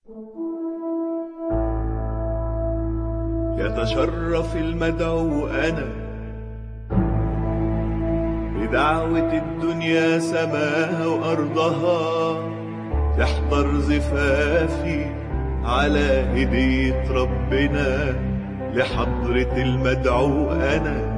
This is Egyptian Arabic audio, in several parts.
يتشرف المدعو أنا بدعوة الدنيا سماها وأرضها تحضر زفافي على هدية ربنا لحضرة المدعو أنا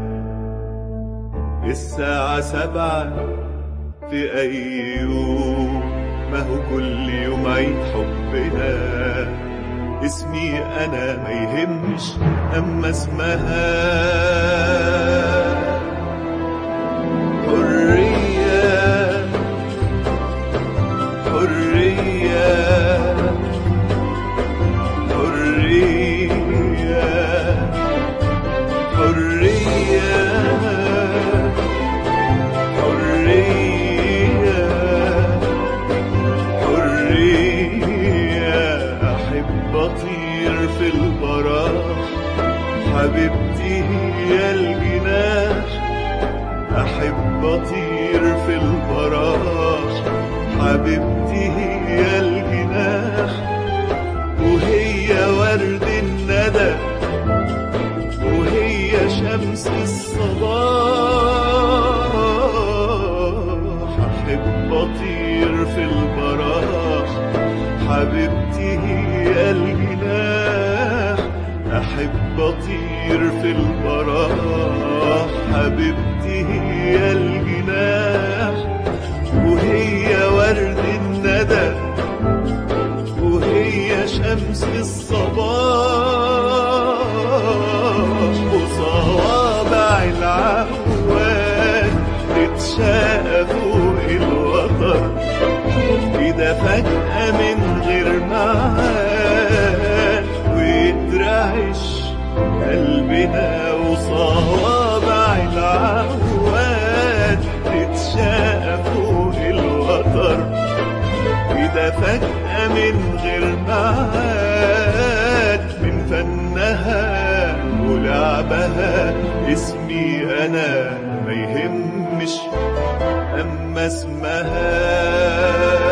الساعة سبعة في أي يوم ما هو كل يوم عيد حبنا اسمي أنا ما يهمش أما اسمها حرية حرية حرية حرية حرية حرية أحب أطير في البراح حبيبتي هي الجناح أحب أطير في البراح حبيبتي هي الجناح وهي ورد الندى وهي شمس الصباح أحب أطير في البراح حبيبتي هي الجناح أحب أطير في البراح حبيبتي هي الجناح وهي ورد الندى وهي شمس الصباح وصوابع العواد تتشاء فوق الوتر كده فجأة من غير معاد ويترعش قلبنا وصوابع العواد تتشاء فوق الوتر كده فجأة من غير معاد من فنها ولعبها اسمي أنا ما يهمش أما اسمها